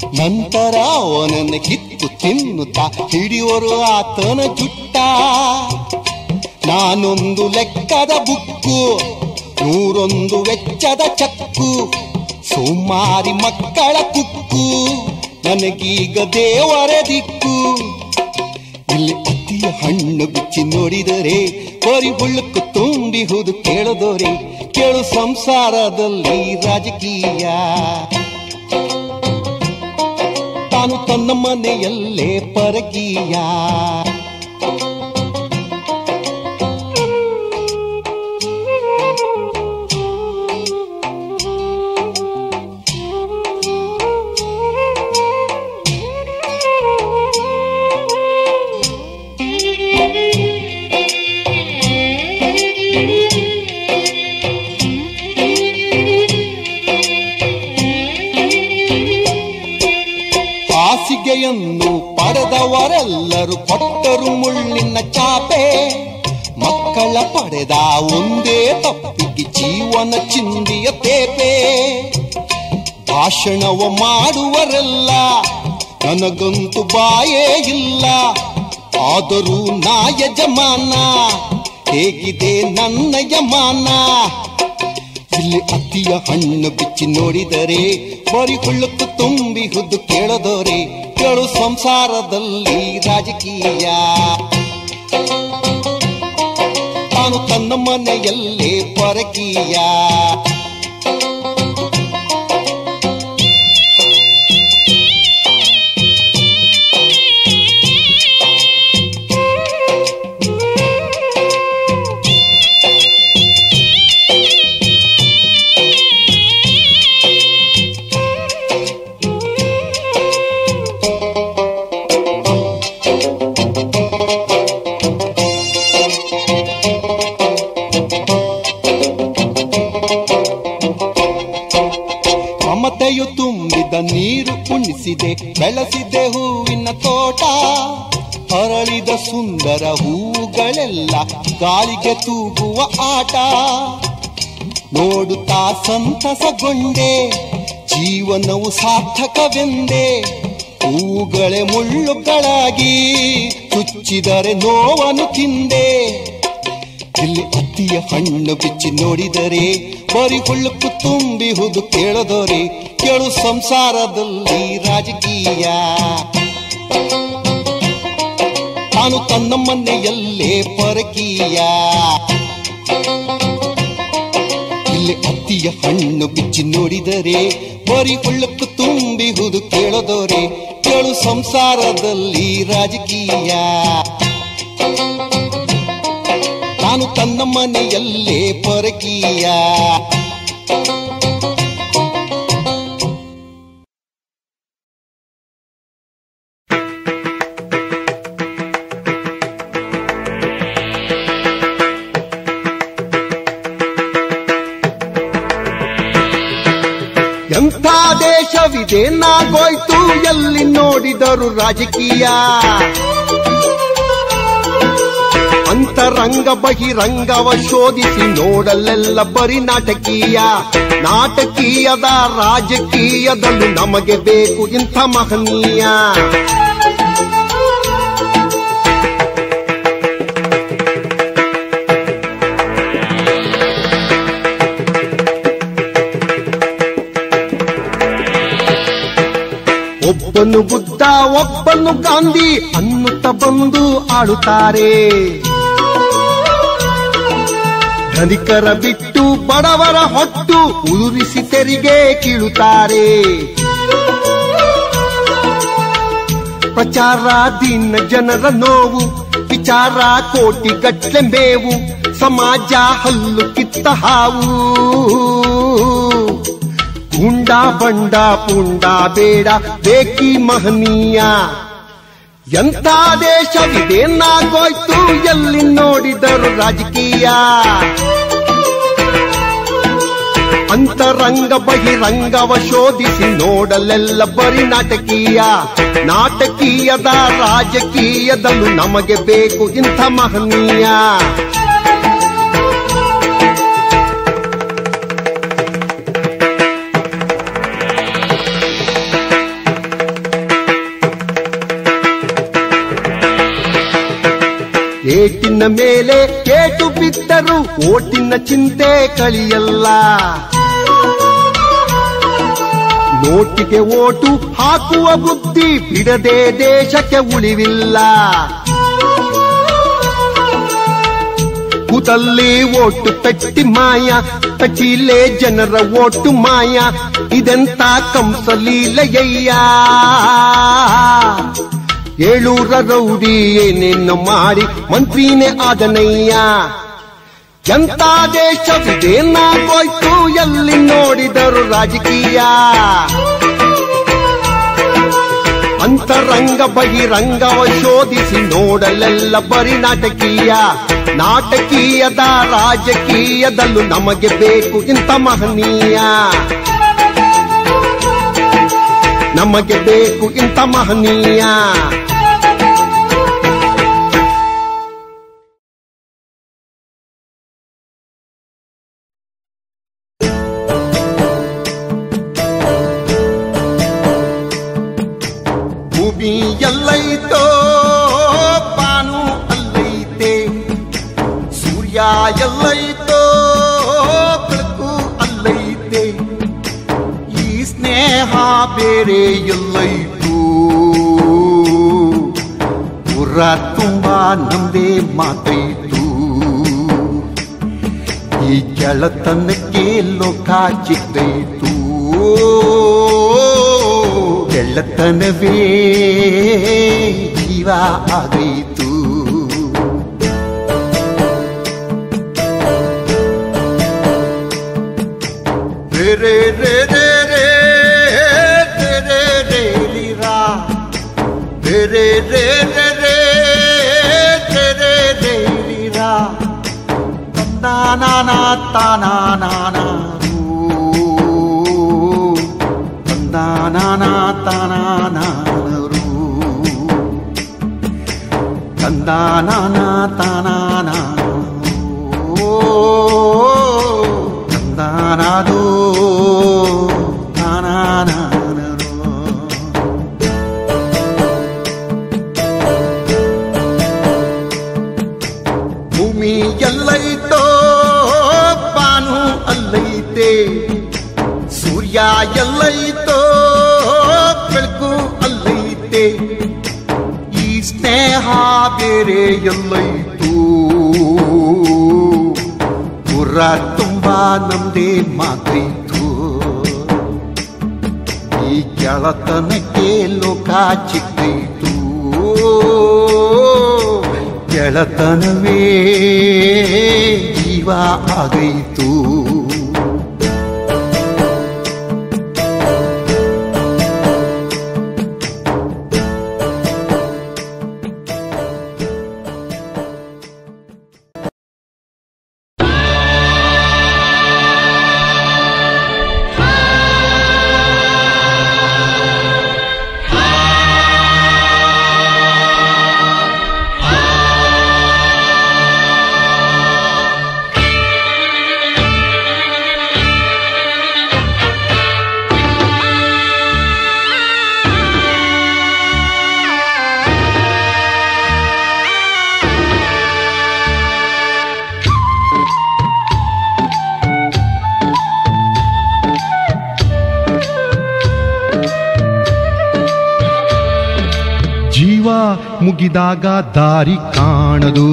ನಂತರ ಅವನನ್ನು ಕಿತ್ತು ತಿನ್ನುತ್ತಾ ಹಿಡಿಯೋರು ಆತನ ಜುಟ್ಟ ನಾನೊಂದು ಲೆಕ್ಕದ ಬುಕ್ಕು ನೂರೊಂದು ವೆಚ್ಚದ ಚಕ್ಕು ಸೋಮಾರಿ ಮಕ್ಕಳ ಕುಕ್ಕು ನನಗೀಗ ದೇವರ ದಿಕ್ಕು ಇಲ್ಲಿ ಅತ್ತಿಯ ಹಣ್ಣು ಬಿಚ್ಚಿ ನೋಡಿದರೆ ಬರಿ ಹುಳುಕು ತುಂಬಿಹುದು ಕೇಳದೋರೆ ಕೇಳು ಸಂಸಾರದಲ್ಲಿ ರಾಜಕೀಯ ತಾನು ತನ್ನ ಮನೆಯಲ್ಲೇ ಪರಕೀಯ ಹಾಸಿಗೆಯನ್ನು ಪಡೆದವರೆಲ್ಲರೂ ಕೊಟ್ಟರು ಮುಳ್ಳಿನ ಚಾಪೆ ಮಕ್ಕಳ ಪಡೆದ ಒಂದೇ ತಪ್ಪಿಗೆ ಜೀವನ ಚಿಂದಿಯ ತೇಪೆ ಭಾಷಣವ ಮಾಡುವರೆಲ್ಲ ನನಗಂತೂ ಬಾಯೇ ಇಲ್ಲ ಆದರೂ ನಾ ಯಜಮಾನ ಹೇಗಿದೆ ನನ್ನ ಯಮಾನ ಇಲ್ಲಿ ಅತ್ತಿಯ ಹಣ್ಣು ಬಿಚ್ಚಿ ನೋಡಿದರೆ ಬರಿ ಹುಳುಕು ತುಂಬಿ ಹುದ್ದು ಕೇಳದೋರೆ ಕೇಳು ಸಂಸಾರದಲ್ಲಿ ರಾಜಕೀಯ ತಾನು ತನ್ನ ಮನೆಯಲ್ಲೇ ಪರಕೀಯ ಮಮತೆಯು ತುಂಬಿದ ನೀರು ಉಣಿಸಿದೆ ಬೆಳೆಸಿದೆ ಹೂವಿನ ತೋಟ ಅರಳಿದ ಸುಂದರ ಹೂಗಳೆಲ್ಲ ಗಾಳಿಗೆ ತೂಗುವ ಆಟ ನೋಡುತ್ತಾ ಸಂತಸಗೊಂಡೆ ಜೀವನವು ಸಾರ್ಥಕವೆಂದೆ ಹೂಗಳೇ ಮುಳ್ಳುಗಳಾಗಿ ಚುಚ್ಚಿದರೆ ನೋವನ್ನು ತಿಂದೆ ಇಲ್ಲಿ ಅತ್ತಿಯ ಹಣ್ಣು ಬಿಚ್ಚಿ ನೋಡಿದರೆ ಬರಿ ಹುಳುಕು ತುಂಬಿಹುದು ಕೇಳದೋರೆ ಕೇಳು ಸಂಸಾರದಲ್ಲಿ ರಾಜಕೀಯ ತಾನು ತನ್ನ ಮನೆಯಲ್ಲೇ ಪರಕೀಯ ಇಲ್ಲಿ ಅತ್ತಿಯ ಹಣ್ಣು ಬಿಚ್ಚಿ ನೋಡಿದರೆ ಬರಿ ಹುಳುಕು ತುಂಬಿಹುದು ಕೇಳದೋರೆ ಕೇಳು ಸಂಸಾರದಲ್ಲಿ ರಾಜಕೀಯ ತಾನು ತನ್ನ ಮನೆಯಲ್ಲೇ ಪರಕೀಯ ಎಂಥ ದೇಶವಿದೆ ನಾಗೋಯ್ತು ಎಲ್ಲಿ ನೋಡಿದರು ರಾಜಕೀಯ ಅಂತರಂಗ ಬಹಿರಂಗವ ಶೋಧಿಸಿ ನೋಡಲೆಲ್ಲ ಬರಿ ನಾಟಕೀಯ ನಾಟಕೀಯದ ರಾಜಕೀಯದಲ್ಲೂ ನಮಗೆ ಬೇಕು ಇಂಥ ಮಹನೀಯ ಒಬ್ಬನು ಬುದ್ಧ ಒಬ್ಬನು ಗಾಂಧಿ ಅನ್ನುತ್ತ ಬಂದು ಆಡುತ್ತಾರೆ ಧನಿಕರ ಬಿಟ್ಟು ಬಡವರ ಹೊಟ್ಟು ಉದುರಿಸಿ ತೆರಿಗೆ ಕೀಳುತ್ತಾರೆ ಪ್ರಚಾರ ದಿನ ಜನರ ನೋವು ವಿಚಾರ ಕೋಟಿ ಗಟ್ಲೆ ಮೇವು ಸಮಾಜ ಹಲ್ಲು ಕಿತ್ತ ಹಾವು ಗುಂಡ ಬಂಡ ಪುಂಡ ಬೇಡ ಬೇಕಿ ಮಹನೀಯ ಎಂಥ ದೇಶವಿದೆ ನಾಗೋಯ್ತು ಎಲ್ಲಿ ನೋಡಿದರು ರಾಜಕೀಯ ಅಂತರಂಗ ಬಹಿರಂಗವ ಶೋಧಿಸಿ ನೋಡಲೆಲ್ಲ ಬರಿ ನಾಟಕೀಯ ನಾಟಕೀಯದ ರಾಜಕೀಯದಲ್ಲೂ ನಮಗೆ ಬೇಕು ಇಂಥ ಮಹನೀಯ ಏಟಿನ ಮೇಲೆ ಏಟು ಬಿದ್ದರು ಓಟಿನ ಚಿಂತೆ ಕಳಿಯಲ್ಲ ನೋಟಿಗೆ ಓಟು ಹಾಕುವ ಬುದ್ಧಿ ಬಿಡದೆ ದೇಶಕ್ಕೆ ಉಳಿವಿಲ್ಲ ಕೂತಲ್ಲಿ ಓಟು ಪೆಟ್ಟಿ ಮಾಯ ಪೆಟ್ಟಿಲೆ ಜನರ ಓಟು ಮಾಯ ಇದೆಂತ ಕಂಸಲೀಲಯ್ಯ ಏಳೂರ ರೌಡಿ ಏನೇನು ಮಾಡಿ ಮಂತ್ರಿನೇ ಆದನಯ್ಯ ಎಂತ ದೇಶವಿದೇನಾಗೋಯ್ತು ಎಲ್ಲಿ ನೋಡಿದರು ರಾಜಕೀಯ ಅಂತರಂಗ ಬಹಿರಂಗವ ಶೋಧಿಸಿ ನೋಡಲೆಲ್ಲ ಬರಿ ನಾಟಕೀಯ ನಾಟಕೀಯದ ರಾಜಕೀಯದಲ್ಲೂ ನಮಗೆ ಬೇಕು ಇಂಥ ಮಹನೀಯ ನಮಗೆ ಬೇಕು ಇಂಥ ಮಹನೀಯ ಭೂಮಿ ಎಲ್ಲೈತೋ ಬಾನು ಅಲ್ಲೈತೆ ಸೂರ್ಯ ಎಲ್ಲೈತೋ ಬೆಳಕು ಅಲ್ಲೈತೆ ಈ ಸ್ನೇಹ ಬೇರೆ ಎಲ್ಲೈತು ಪುರ ತುಂಬಾ ನಮ್ದೇ ಮಾತೈತು ಈ ಗೆಳತನಕ್ಕೆ ಲೋಕ ಚಿಕ್ಕೈತು ಗೆಳತನವೇ ಜೀವ ಆಗೈತು ರೇ ರೇ ರೇ ರೇ ರೇ ರೇ ರೇ ರೇ ಲೀರಾ. ರೇ ರೇ ರೇ ರೇ ರೇ ರೇ ರೇ ರೇ ಲೀರಾ. ತಂದಾನಾನ ತಾನಾನಾನ ರೂ. ತಂದಾನಾನ ತಾನಾನಾನ ರೂ. ತಂದಾನಾನ ತಾನಾನ ರೂ. ತಂದಾನಾದೋ ತಾನಾನಾನ ರೂ. ಭೂಮಿ ಎಲ್ಲೈತೋ ಬಾನು ಅಲ್ಲೈತೆ ಸೂರ್ಯ ಎಲ್ಲೈತೋ ಬೆಳಕು ಅಲ್ಲೈತೆ ಈ ಸ್ನೇಹ ಬೇರೆ ಎಲ್ಲೈತು ಪುರ ತುಂಬಾ ನಮ್ದೇ ಮಾತೈತು ಈ ಗೆಳತನಕ್ಕೆ ಲೋಕ ಚಿಕ್ಕೈತು ಗೆಳತನವೇ ಜೀವ ಆಗೈತು ಜೀವ ಮುಗಿದಾಗ ದಾರಿ ಕಾಣದು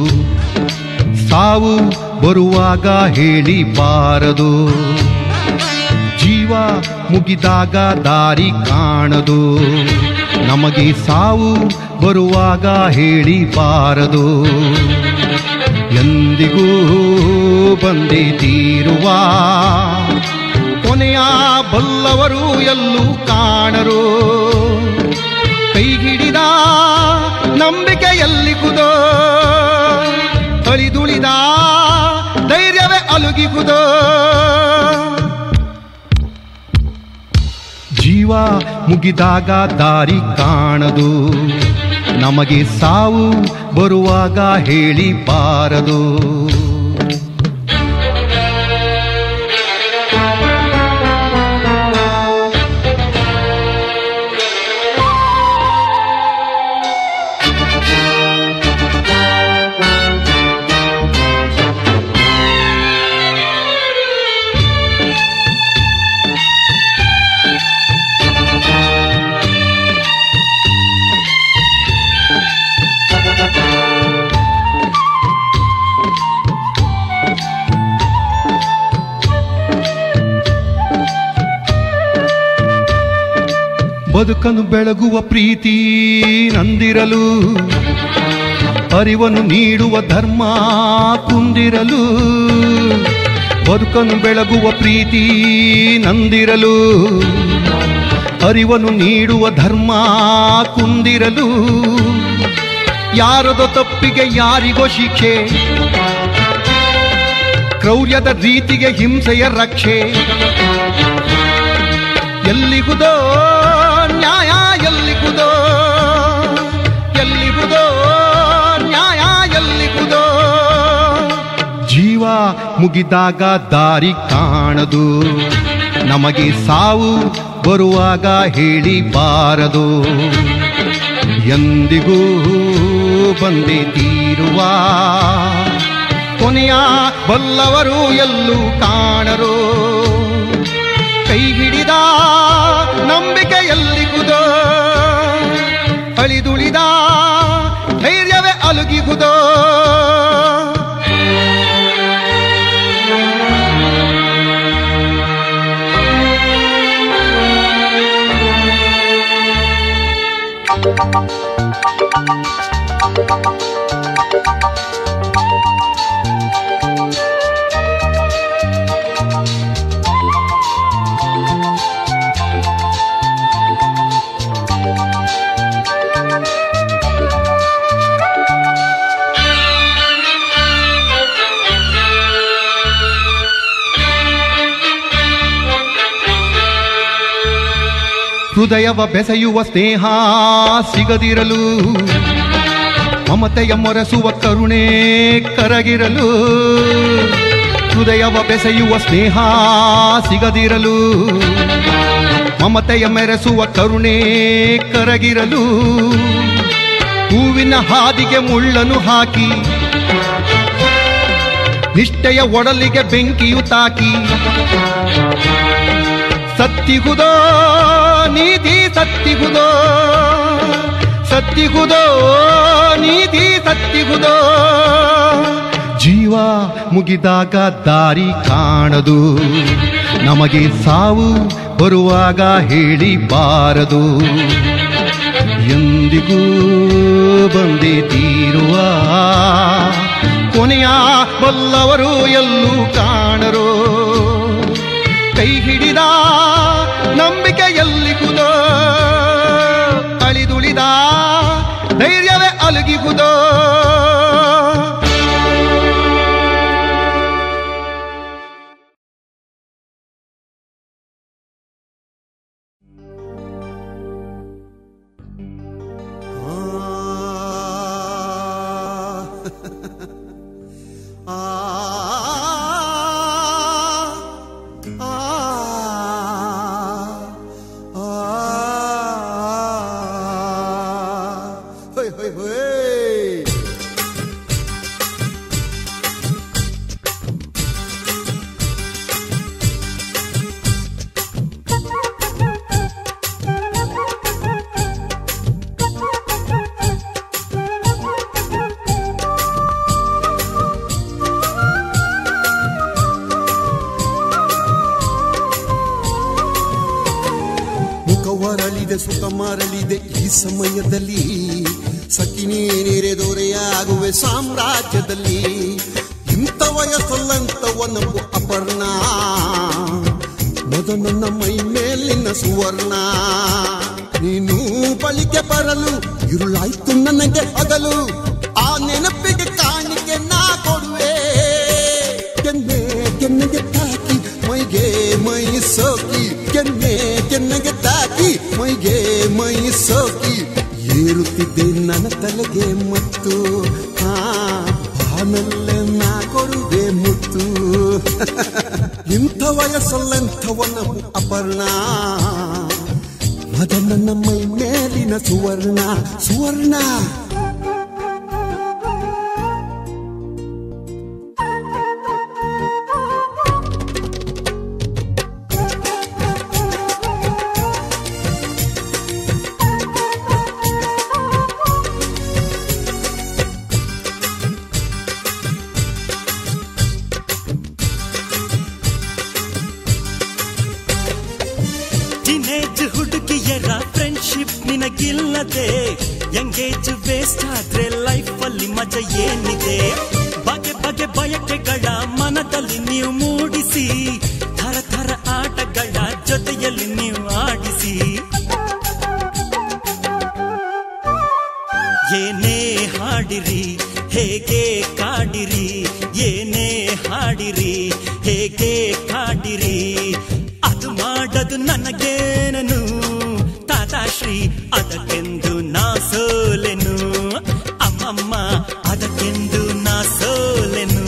ಸಾವು ಬರುವಾಗ ಹೇಳಿ ಬಾರದು ಜೀವ ಮುಗಿದಾಗ ದಾರಿ ಕಾಣದು ನಮಗೆ ಸಾವು ಬರುವಾಗ ಹೇಳಿ ಬಾರದು ಎಂದಿಗೂ ಬಂದೇ ತೀರುವ ಕೊನೆಯ ಬಲ್ಲವರು ಎಲ್ಲೂ ಕಾಣರು ಕೈ ಹಿಡಿದ ನಂಬಿಕೆ ಎಲ್ಲಿಗುದೋ ಅಳಿದುಳಿದ ಧೈರ್ಯವೇ ಅಲುಗಿಗುದೋ ಜೀವ ಮುಗಿದಾಗ ದಾರಿ ಕಾಣದು ನಮಗೆ ಸಾವು ಬರುವಾಗ ಹೇಳಿ ಬಾರದು ಬದುಕನ್ನು ಬೆಳಗುವ ಪ್ರೀತಿ ನಂದಿರಲು ಅರಿವನ್ನು ನೀಡುವ ಧರ್ಮ ಕುಂದಿರಲು ಬದುಕನ್ನು ಬೆಳಗುವ ಪ್ರೀತಿ ನಂದಿರಲು ಅರಿವನ್ನು ನೀಡುವ ಧರ್ಮ ಕುಂದಿರಲು ಯಾರದೋ ತಪ್ಪಿಗೆ ಯಾರಿಗೋ ಶಿಕ್ಷೆ ಕ್ರೌರ್ಯದ ರೀತಿಗೆ ಹಿಂಸೆಯ ರಕ್ಷೆ ಎಲ್ಲಿಗುದೋ ನ್ಯಾಯ ಎಲ್ಲಿಗುದೋ ಎಲ್ಲಿಗುದೋ ನ್ಯಾಯ ಎಲ್ಲಿಗುದೋ ಜೀವ ಮುಗಿದಾಗ ದಾರಿ ಕಾಣದು ನಮಗೆ ಸಾವು ಬರುವಾಗ ಹೇಳಿ ಬಾರದು ಎಂದಿಗೂ ಬಂದೇ ತೀರುವ ಕೊನೆಯ ಬಲ್ಲವರು ಎಲ್ಲೂ ಕಾಣರು ಕೈ ಹಿಡಿದ ನಂಬಿಕೆ ಎಲ್ಲಿಗುದೋ ಅಳಿದುಳಿದ ಧೈರ್ಯವೇ ಅಲುಗಿಗುದೋ ಹೃದಯವ ಬೆಸೆಯುವ ಸ್ನೇಹ ಸಿಗದಿರಲು ಮಮತೆಯ ಮೊರೆಸುವ ಕರುಣೆ ಕರಗಿರಲು ಹೃದಯವ ಬೆಸೆಯುವ ಸ್ನೇಹ ಸಿಗದಿರಲು ಮಮತೆಯ ಮೆರೆಸುವ ಕರುಣೆ ಕರಗಿರಲು ಹೂವಿನ ಹಾದಿಗೆ ಮುಳ್ಳನು ಹಾಕಿ ನಿಷ್ಠೆಯ ಒಡಲಿಗೆ ಬೆಂಕಿಯು ತಾಕಿ ಸತ್ತಿಗುದೋ ನೀತಿ ಸತ್ತಿಗುದೋ ಸತ್ತಿಗುದೋ ನೀತಿ ಸತ್ತಿಗುದೋ ಜೀವ ಮುಗಿದಾಗ ದಾರಿ ಕಾಣದು ನಮಗೆ ಸಾವು ಬರುವಾಗ ಹೇಳಿ ಬಾರದು ಎಂದಿಗೂ ಬಂದೇ ತೀರುವ ಕೊನೆಯ ಬಲ್ಲವರು ಎಲ್ಲೂ ಕಾಣರೋ ಕೈ ಹಿಡಿದ ನಂಬಿಕೆ ಎಲ್ಲಿಗುದೋ ಅಳಿದುಳಿದ ಧೈರ್ಯವೇ ಅಲುಗಿಗುದೋ ಆ ಆ ಆ ಹೊಯ್ ಹೊಯ್ ಹೊಯ್ ಮುಖವರಳಿದೆ ಸುಖ ಮರಳಿದೆ ಈ ಸಮಯದಲ್ಲಿ ಸಖಿನೇ ನೀರೆ ದೊರೆಯಾಗುವೆ ಸಾಮ್ರಾಜ್ಯದಲ್ಲಿ ಇಂಥ ವಯಸ್ಸಲ್ಲಂತವ ನಂಬು ಅಪರ್ಣ ಮೊದ ನನ್ನ ಮೈ ಮೇಲಿನ ಸುವರ್ಣ ನೀನು ಬಳಿಗೆ ಬರಲು ಇರುಳಾಯ್ತು ನನಗೆ ಹಗಲು ಆ ನೆನಪಿಗೆ ಕಾಣಿಕೆ ನಾ ಕೊಡುವೆ ಕೆನ್ನೆ ಕೆನ್ನೆಗೆ ತಾಕಿ ಮೈಗೆ ಮೈ ಸೋಕಿ ಕೆನ್ನೆ ಕೆನ್ನೆಗೆ ತಾಕಿ ಮೈಗೆ ಮೈ ಸೋಕಿ ಏರುತ್ತಿದ್ದೆ ನನ್ನ ತಲೆಗೆ ಮತ್ತು ಆ ಬಾನಲ್ಲೇ ನಾ ಕೊಡುವೆ ಮುತ್ತು ಇಂಥ ವಯಸ್ಸಲ್ಲಂಥವನ ಅಪರ್ಣ ಮದ ನನ್ನ ಮೈ ಮೇಲಿನ ಸುವರ್ಣ ಸುವರ್ಣ ಟೀನೇಜ್ ಹುಡುಗಿಯರ ಫ್ರೆಂಡ್ಶಿಪ್ ಇಲ್ಲದೆ ಎಂಗೇಜ್ ವೇಸ್ಟ್ ಆದ್ರೆ ಲೈಫ್ ಅಲ್ಲಿ ಮಜಾ ಏನಿದೆ ಬಗೆ ಬಗೆ ಬಯಕೆಗಳ ಮನದಲ್ಲಿ ನೀವು ಮೂಡಿಸಿ ಥರ ಥರ ಆಟಗಳ ಜೊತೆಯಲ್ಲಿ ನೀವು ಆಡಿಸಿ ಏನೇ ಹಾಡಿರಿ ಹೇಗೆ ಕಾಡಿರಿ ಏನೇ ಹಾಡಿರಿ ಹೇಗೆ ಕಾಡಿರಿ ಅದು ಮಾಡದು ನನಗೇನನು ತಾತಾಶ್ರೀ ಅದಕ್ಕೆಂದು ನಾ ಸೋಲೆನು ಅಮ್ಮಮ್ಮ ಅದಕ್ಕೆಂದು ನಾ ಸೋಲೆನು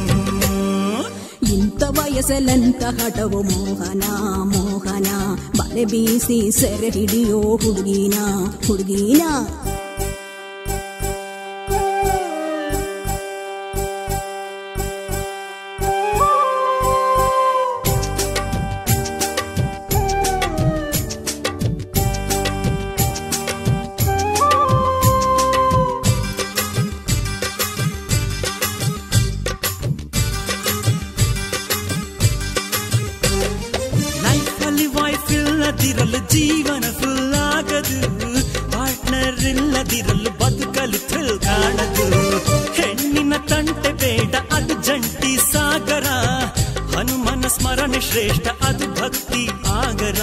ಇಂಥ ವಯಸ್ಸೆಲ್ಲಂತ ಹಠವು ಮೋಹನ ಮೋಹನ ಬಲೆ ಬೀಸಿ ಸೆರೆ ಹಿಡಿಯೋ ಹುಡುಗಿನ ಹುಡುಗಿನ ಲೈಫ್ ಅಲ್ಲಿ ವೈಫ್ ಇಲ್ಲದಿರಲು ಜೀವನ ಫುಲ್ ಆಗದು ಪಾರ್ಟ್ನರ್ ಇಲ್ಲದಿರಲು ಬದುಕಲು ಥ್ರಿಲ್ ಕಾಣದು ಹೆಣ್ಣಿನ ತಂಟೆ ಬೇಡ ಅದು ಜಂಟಿ ಸಾಗರ ಹನುಮನ ಸ್ಮರಣೆ ಶ್ರೇಷ್ಠ ಅದು ಭಕ್ತಿ ಆಗರ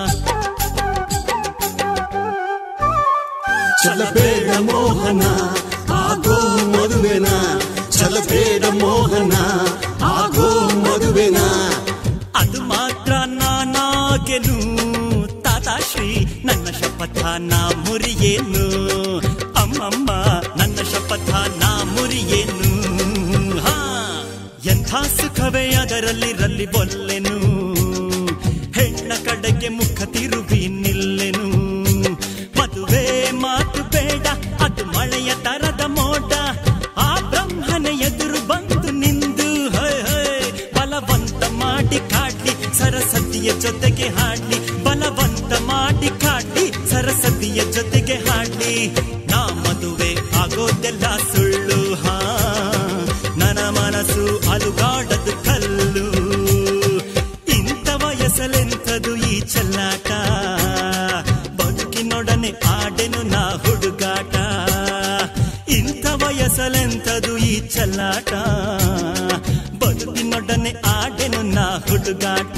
ಚಲಬೇಡ ಮೋಹನ ಆಗೋ ಮದುವೆನ ಚಲಬೇಡ ಮೋಹನ ಆಗೋ ಮದುವೆನ ಅದು ಮಾತ್ರ ನಾನಾಗೆನು ತಾತಾಶ್ರೀ ನನ್ನ ಶಪಥ ನಾ ಮುರಿಯೇನು ಅಮ್ಮಮ್ಮ ನನ್ನ ಶಪಥ ನಾ ಮುರಿಯೇನು ಹಾ ಎಂಥ ಸುಖವೇ ಅದರಲ್ಲಿರಲಿ ಬೊಲ್ಲೆನು ಹೆಣ್ಣ ಕಡೆಗೆ ಮುಖ ತಿರುಗಿ ನಿಲ್ಲೆನು ಮದುವೆ ಮಾತು ಬೇಡ ಅದು ಮಳೆಯ ತರದ ಮೋಡ ಆ ಬ್ರಹ್ಮನ ಎದುರು ಬಂದು ನಿಂದು ಹೈ ಹೈ ಬಲವಂತ ಮಾಡಿ ಕಾಡ್ಲಿ ಸರಸ್ವತಿಯ ಜೊತೆಗೆ ಹಾಡ್ಲಿ ಬಲವಂತ ಮಾಡಿ ಕಾಡ್ಲಿ ಸರಸ್ವತಿಯ ಜೊತೆಗೆ ಹಾಡ್ಲಿ ನಾ ಮದುವೆ ಆಗೋದೆಲ್ಲ ಸುಳ್ಳು ಹಾ ನನ್ನ ಮನಸ್ಸು ಅಲುಗಾಡದು ಕಲ್ಲು ಇಂಥ ವಯಸ್ಸಲೆಂಥದು ಈ ಚೆಲ್ಲಾಟ ಬದುಕಿನೊಡನೆ ಆಡೆನು ನಾ ಹುಡುಗಾಟ ಇಂಥ ವಯಸ್ಸಲೆಂಥದು ಈ ಚೆಲ್ಲಾಟ ಬದುಕಿನೊಡನೆ ಆಡೆನು ನಾ ಹುಡುಗಾಟ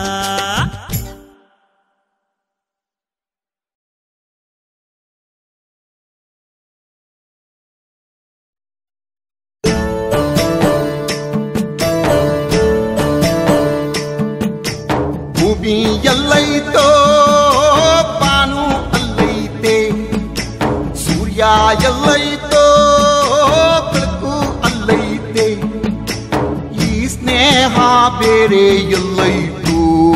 ಭೂಮಿ ಎಲ್ಲೈತೋ ಬಾನು ಅಲ್ಲೈತೆ ಸೂರ್ಯ ಎಲ್ಲೈತೋ ಬೆಳಕು ಅಲ್ಲೈತೆ ಈ ಸ್ನೇಹ ಬೇರೆ ಎಲ್ಲೈತು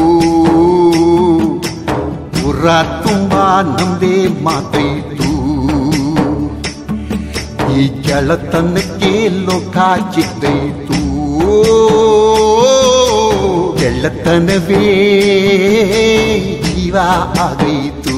ಪುರ ತುಂಬಾ ನಮ್ದೇ ಮಾತೈತು ಈ ಗೆಳತನಕ್ಕೆ ಲೋಕ ಚಿಕ್ಕೈತು ಗೆಳತನವೇ ಜೀವ ಆಗೈತು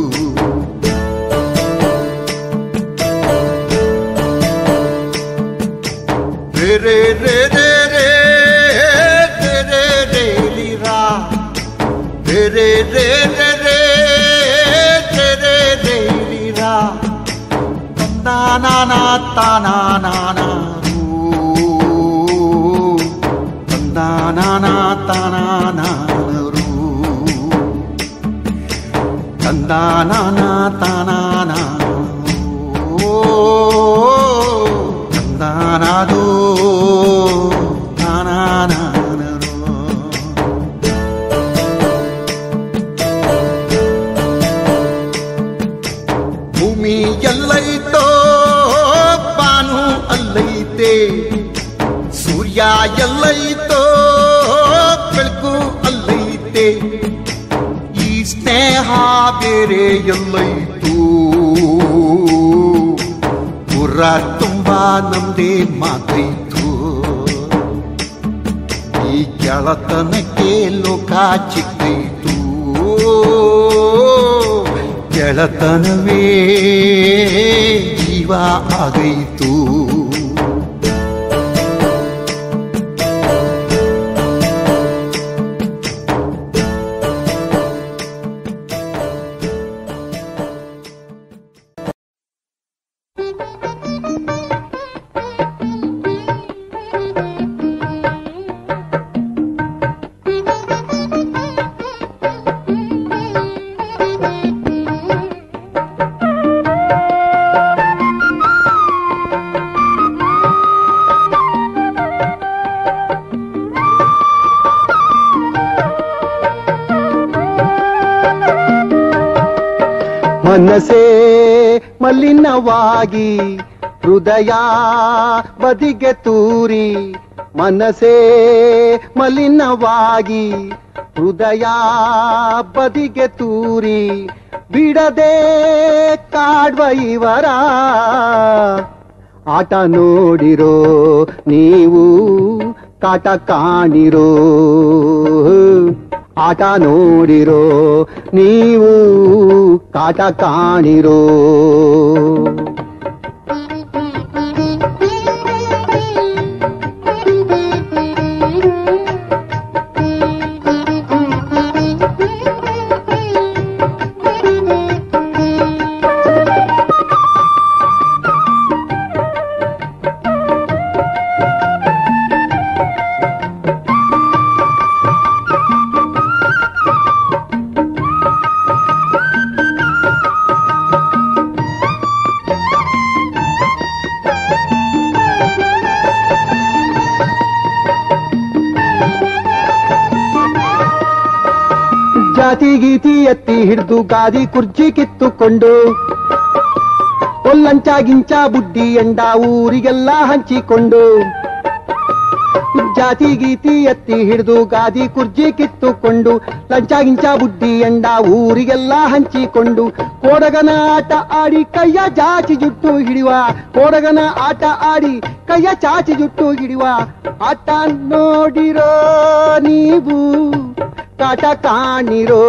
ರೇ ರೇ ರೇ ರೇ ರೇ ರೇ ರೇ ರೇ ಲೀರಾ ರೇ ರೇ ರೇ ರೇ ರೇ ರೇ ರೇ ರೇ ಲೀರಾ ತಂದಾನಾನಾ ತಾನಾನಾನಾ ತಂದಾನಾನಾ ತಾನಾನಾನರು ತಂದಾನಾನಾ ತಾನಾನಾ ತಂದಾನಾದೋ ತಾನಾನಾನರು ಭೂಮಿ ಎಲ್ಲೈತೋ ಬಾನು ಅಲ್ಲೈತೆ ಸೂರ್ಯ ಎಲ್ಲೈತೋ ಬೆಳಕು ಅಲ್ಲೈತೆ ಈ ಸ್ನೇಹ ಬೇರೆ ಎಲ್ಲೈತು ಪುರ ತುಂಬಾ ನಮ್ದೇ ಮಾತೈತು ಈ ಗೆಳತನಕ್ಕೆ ಲೋಕ ಚಿಕ್ಕೈತು ಗೆಳತನವೇ ಜೀವ ಆಗೈತು ಮನಸ್ಸೇ ಮಲಿನವಾಗಿ ಹೃದಯ ಬದಿಗೆ ತೂರಿ ಮನಸ್ಸೇ ಮಲಿನವಾಗಿ ಹೃದಯ ಬದಿಗೆ ತೂರಿ ಬಿಡದೆ ಕಾಡ್ವ ಇವರ ಆಟ ನೋಡಿರೋ ನೀವು ಕಾಟ ಕಾಣಿರೋ ಆಟ ನೋಡಿರೋ ನೀವು ಕಾಟ ಕಾಣಿರೋ ಜಾತಿ ಗೀತಿ ಎತ್ತಿ ಹಿಡಿದು ಗಾದಿ ಕುರ್ಚಿ ಕಿತ್ತುಕೊಂಡು ಒಲ್ಲಂಚ ಗಿಂಚ ಬುಡ್ಡಿ ಎಂಡ ಊರಿಗೆಲ್ಲ ಹಂಚಿಕೊಂಡು ಜಾತಿ ಗೀತಿ ಎತ್ತಿ ಹಿಡಿದು ಗಾದಿ ಕುರ್ಜಿ ಕಿತ್ತುಕೊಂಡು ಲಂಚ ಗಿಂಚ ಬುಡ್ಡಿ ಎಂಡ ಊರಿಗೆಲ್ಲ ಹಂಚಿಕೊಂಡು ಕೋಡಗನ ಆಟ ಆಡಿ ಕೈಯ ಜಾಚಿ ಜುಟ್ಟು ಹಿಡಿಯುವ ಕೋಡಗನ ಆಟ ಆಡಿ ಕೈಯ ಚಾಚಿ ಜುಟ್ಟು ಹಿಡಿಯುವ ಆಟ ನೋಡಿರೋ ನೀವು ಕಾಟ ಕಾಣಿರೋ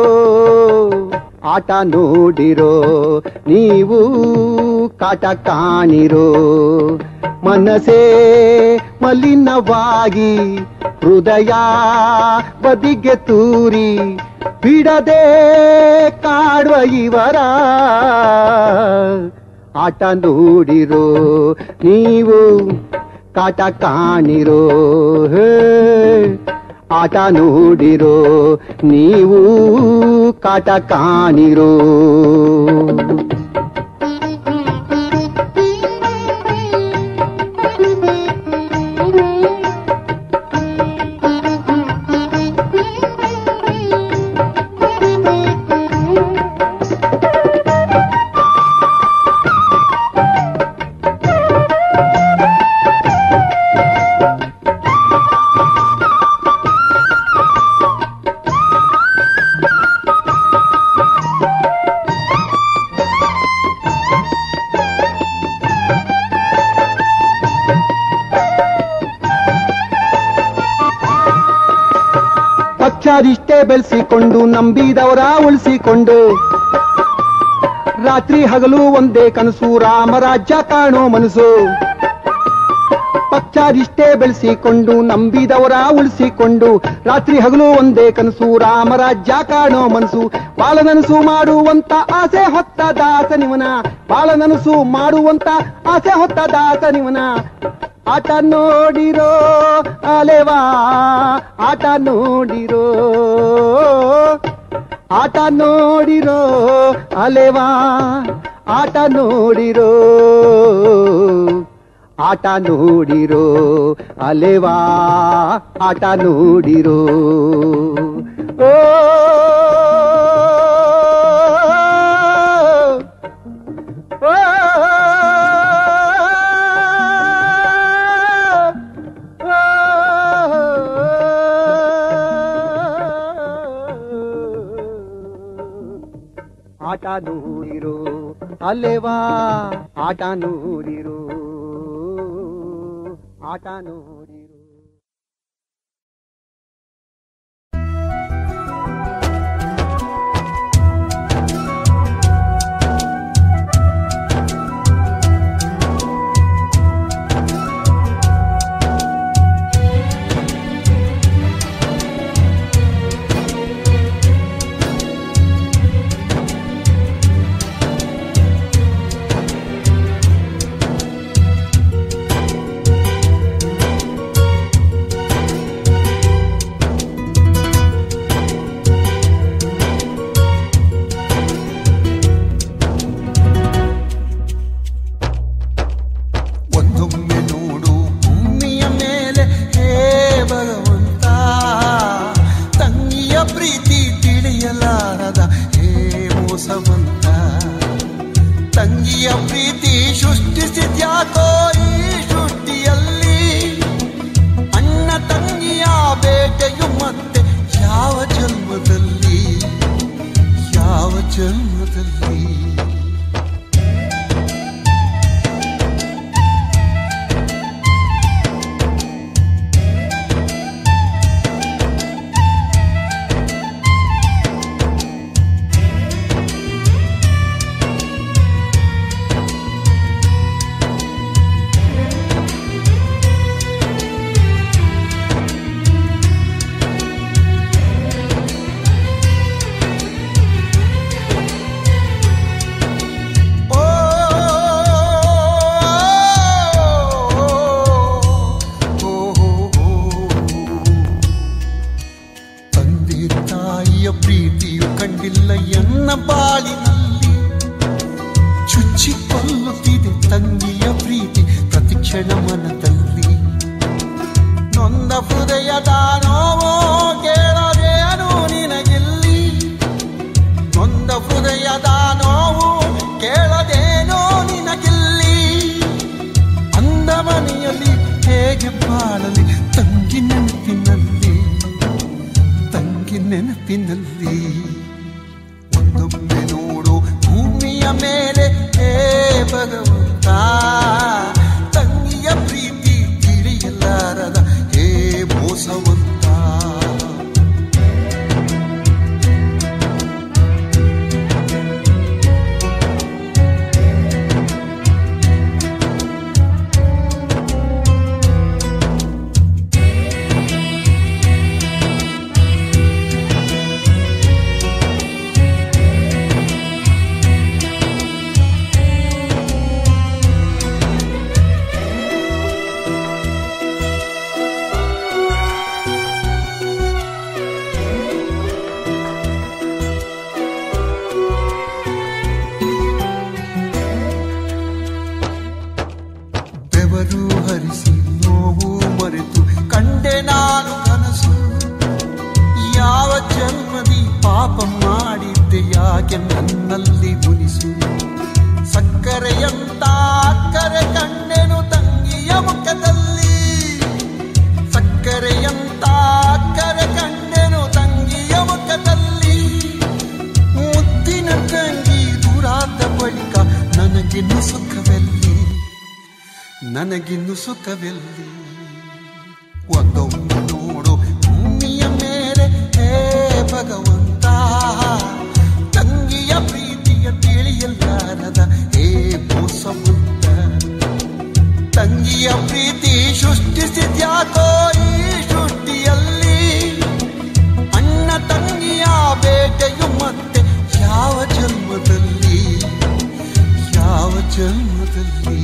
ಆಟ ನೋಡಿರೋ ನೀವು ಕಾಟ ಕಾಣಿರೋ ಮನಸ್ಸೇ ಮಲಿನವಾಗಿ ಹೃದಯ ಬದಿಗೆ ತೂರಿ ಬಿಡದೆ ಕಾಡುವ ಇವರ ಆಟ ನೋಡಿರೋ ನೀವು ಕಾಟ ಕಾಣಿರೋ ಹೇ ಆಟ ನೋಡಿರೋ ನೀವು ಕಾಟ ಕಾಣಿರೋ ಪಕ್ಷಾದಿಷ್ಟೇ ಬೆಳೆಸಿಕೊಂಡು ನಂಬಿದವರ ಉಳಿಸಿಕೊಂಡು ರಾತ್ರಿ ಹಗಲು ಒಂದೇ ಕನಸು ರಾಮರಾಜ್ಯ ಕಾಣೋ ಮನಸ್ಸು ಪಕ್ಷಾದಿಷ್ಟೇ ಬೆಳೆಸಿಕೊಂಡು ನಂಬಿದವರ ಉಳಿಸಿಕೊಂಡು ರಾತ್ರಿ ಹಗಲು ಒಂದೇ ಕನಸು ರಾಮರಾಜ್ಯ ಕಾಣೋ ಮನಸ್ಸು ಬಾಳನನಸು ಮಾಡುವಂತ ಆಸೆ ಹೊತ್ತ ದಾಸನಿವನ ಬಾಳನನಸು ಮಾಡುವಂತ ಆಸೆ ಹೊತ್ತ ದಾಸನಿವನ ಆಟ ನೋಡಿರೋ ಅಲೆವಾ ಆಟ ನೋಡಿರೋ ಆಟ ನೋಡಿರೋ ಅಲೆವಾ ಆಟ ನೋಡಿರೋ ಆಟ ನೋಡಿರೋ ಅಲೆವಾ ಆಟ ನೋಡಿರೋ ಓ ಓ ಆಟ ನೂರಿರೋ ಅಲ್ಲೇವಾ ಆಟ ನೂರಿರೋ ಆಟ ನೂರಿರೋ ಿ ಪರಿಸ್ಥಿತ್ಯಾಕೋ ಈ ಸೃಷ್ಟಿಯಲ್ಲಿ ಅಣ್ಣ ತಂಗಿಯ ಬೇಟೆಯು ಮತ್ತೆ ಯಾವ ಜನ್ಮದಲ್ಲಿ ಯಾವ ಜನ್ಮದಲ್ಲಿ ಓ ತಂದೆ ತಾಯಿಯ ಪ್ರೀತಿಯು ಕಂಡಿಲ್ಲ ಎನ್ನ ಬಾಳಿನಲ್ಲಿ ಚುಚ್ಚಿ ಕೊಲ್ಲುತ್ತಿದೆ ತಂಗಿಯ ಪ್ರೀತಿ ಪ್ರತಿಕ್ಷಣ ಮನದಲ್ಲಿ ನೊಂದ ಹೃದಯದ ನೋವೋ ಕೇಳದೇನು ನಿನಗಿಲ್ಲಿ ನೊಂದ ಹೃದಯದ ನೋವು ಕೇಳದೇನೋ ನಿನಗಿಲ್ಲಿ ಅಂದ ಮನೆಯಲ್ಲಿ ಹೇಗೆ ಬಾಳಲಿ ತಂಗಿ ನೆನಪಿನಲ್ಲಿ ತಂಗಿ ನೆನಪಿನಲ್ಲಿ ಒಂದೊಮ್ಮೆ ನೋಡು ಭೂಮಿಯ ಮೇಲೆ ಹೇ ಭಗವಂತ ತಂಗಿಯ ಪ್ರೀತಿ ತಿಳಿಯಲಾರದ ಹೇ ಮೋಸವಂತ ಬೆವರು ಹರಿಸಿ ನೋವು ಮರೆತು ಕಂಡೆ ನಾನು ಕನಸು ಯಾವ ಜನ್ಮದಿ ಪಾಪ ಮಾಡಿದ್ದೆ ಯಾಕೆ ನನ್ನಲ್ಲಿ ಮುನಿಸು ಸಕ್ಕರೆಯಂತ ಅಕ್ಕರೆ ಕಂಡೆನು ತಂಗಿಯ ಮುಖದಲ್ಲಿ ಸಕ್ಕರೆಯಂತ ಅಕ್ಕರೆ ಕಂಡೆನು ತಂಗಿಯ ಮುಖದಲ್ಲಿ ಮುದ್ದಿನ ತಂಗಿ ದೂರಾದ ಬಳಿಕ ನನಗಿನ್ನು ಸುಖವೆಲ್ಲಿ ನನಗಿನ್ನು ಸುಖವೆಲ್ಲಿ ಒಂದೊಮ್ಮೆ ನೋಡು ಭೂಮಿಯ ಮೇಲೆ ಹೇ ಭಗವಂತ ತಂಗಿಯ ಪ್ರೀತಿಯ ತಿಳಿಯಲಾರದ ಹೇ ಮೋಸವಂತ ತಂಗಿಯ ಪ್ರೀತಿ ಸೃಷ್ಟಿಸಿದ್ಯಾಕೋ ಈ ಸೃಷ್ಟಿಯಲ್ಲಿ ಅಣ್ಣ ತಂಗಿಯ ಬೇಟೆಯು ಮತ್ತೆ ಯಾವ ಜನ್ಮದಲ್ಲಿ ಯಾವ ಜನ್ಮದಲ್ಲಿ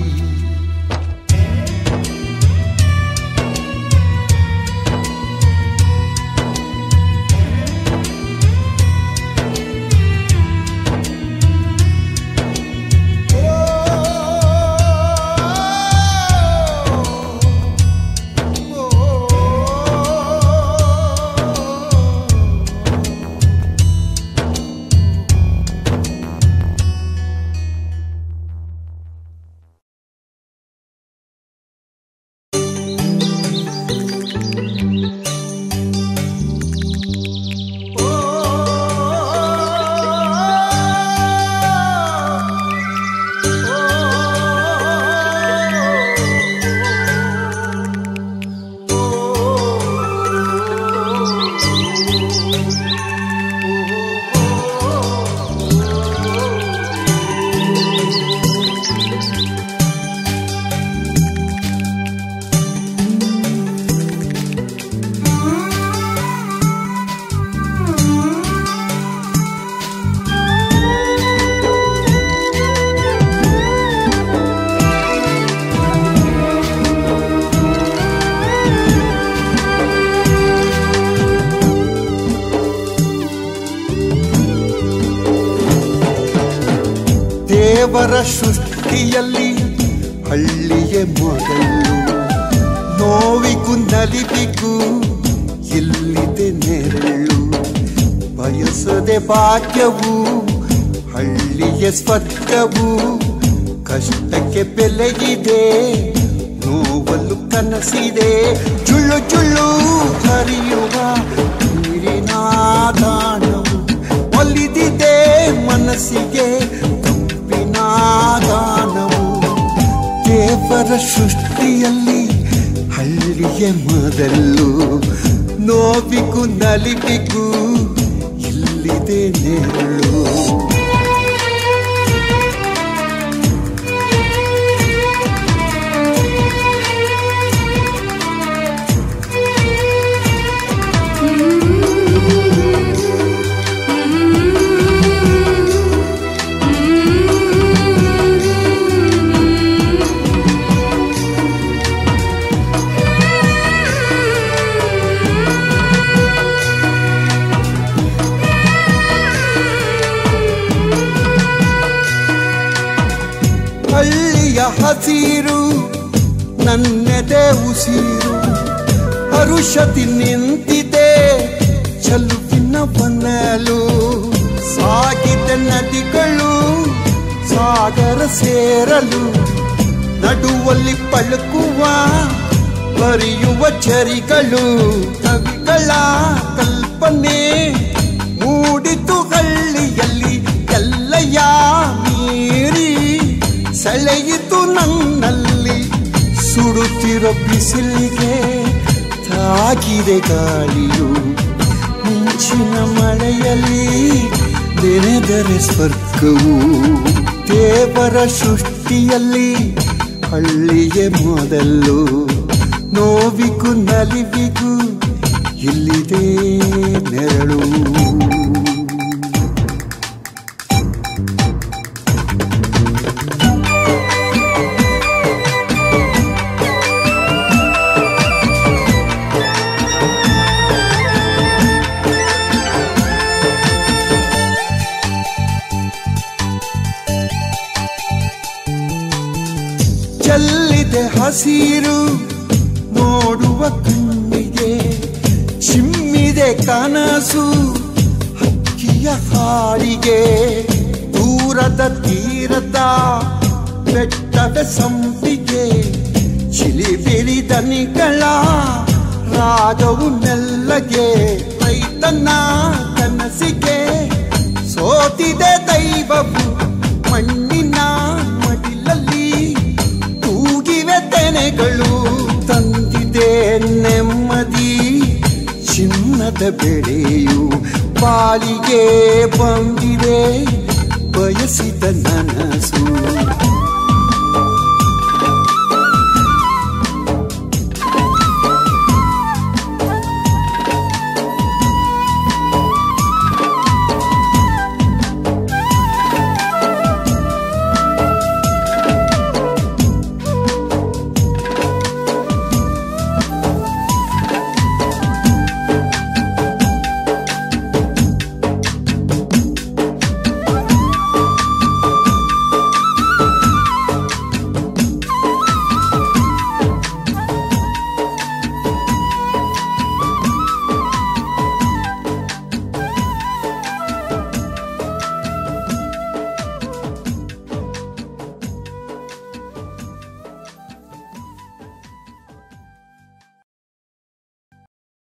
ದೇವರ ಸೃಷ್ಟಿಯಲ್ಲಿ ಹಳ್ಳಿಯ ಮೊದಲು ನೋವಿಗೂ ನಲಿವಿಗೂ ಇಲ್ಲಿದೆ ನೆರಳು ಬಯಸದೆ ಭಾಗ್ಯವು ಹಳ್ಳಿಯ ಸ್ವರ್ಗವು ಕಷ್ಟಕ್ಕೆ ಬೆಲೆಯಿದೆ ನೋವಲು ಕನಸಿದೆ ಜುಳ್ಳು ಜುಳ್ಳು ಹರಿಯುವ ನೀರಿನ ದಾಣವು ಒಲಿದಿದೆ ಮನಸ್ಸಿಗೆ ತಂಪಿನ ಗಾನವು ದೇವರ ಸೃಷ್ಟಿಯಲ್ಲಿ ಹಳ್ಳಿಯ ಮೊದಲು ನೋವಿಗೂ ನಲಿವಿಗೂ ಇಲ್ಲಿದೆ ನೆರಳು ಹಳ್ಳಿಯ ಹಸಿರು ನನ್ನೆದೆ ಉಸಿರು ಹರುಷತಿ ನಿಂತಿದೆ ಚಲುವಿನ ಬನ್ನಲು ಸಾಗಿದ ನದಿಗಳು ಸಾಗರ ಸೇರಲು ನಡುವಲ್ಲಿ ಪಳುಕುವ ಬರೆಯುವ ಚರಿಗಳು ಕವಿಗಳ ಕಲ್ಪನೆ ಮೂಡಿತು ಹಳ್ಳಿಯಲ್ಲಿ ಎಲ್ಲಯ್ಯ ಮೀರಿ ಸೆಳೆಯಿತು ನನ್ನಲ್ಲಿ ಸುಡುತ್ತಿರೋ ಬಿಸಿಲಿಗೆ ತಾಗಿದೆ ಗಾಳಿಯು ಮಿಂಚಿನ ಮಳೆಯಲ್ಲಿ ನೆನೆದರೆ ಸ್ವರ್ಗವು ದೇವರ ಸೃಷ್ಟಿಯಲ್ಲಿ ಹಳ್ಳಿಯೇ ಮೊದಲು ನೋವಿಗೂ ನಲಿವಿಗೂ ಇಲ್ಲಿದೆ ನೆರಳು ಚೆಲ್ಲಿದೆ ಹಸಿರು ನೋಡುವ ಕಣ್ಣಿಗೆ ಚಿಮ್ಮಿದೆ ಕನಸು ಹಕ್ಕಿಯ ಹಾಡಿಗೆ ದೂರದ ತೀರದ ಬೆಟ್ಟದ ಸಂಪಿಗೆ ಚಿಲಿಬಿಲಿ ದನಿಗಳ ರಾಗವು ಮೆಲ್ಲಗೆ ರೈತನ ಕನಸಿಗೆ ಸೋತಿದೆ ದೈವವು ಮಣ್ಣಿನ ಮಡಿಲಲ್ಲಿ ತೂಗಿವೆ ತೆನೆಗಳು ತಂದಿದೆ ನೆಮ್ಮದಿ ಚಿನ್ನದ ಬೆಳೆಯು ಬಾಳಿಗೆ ಬಂದಿದೆ ಬಯಸಿದ ನನಸು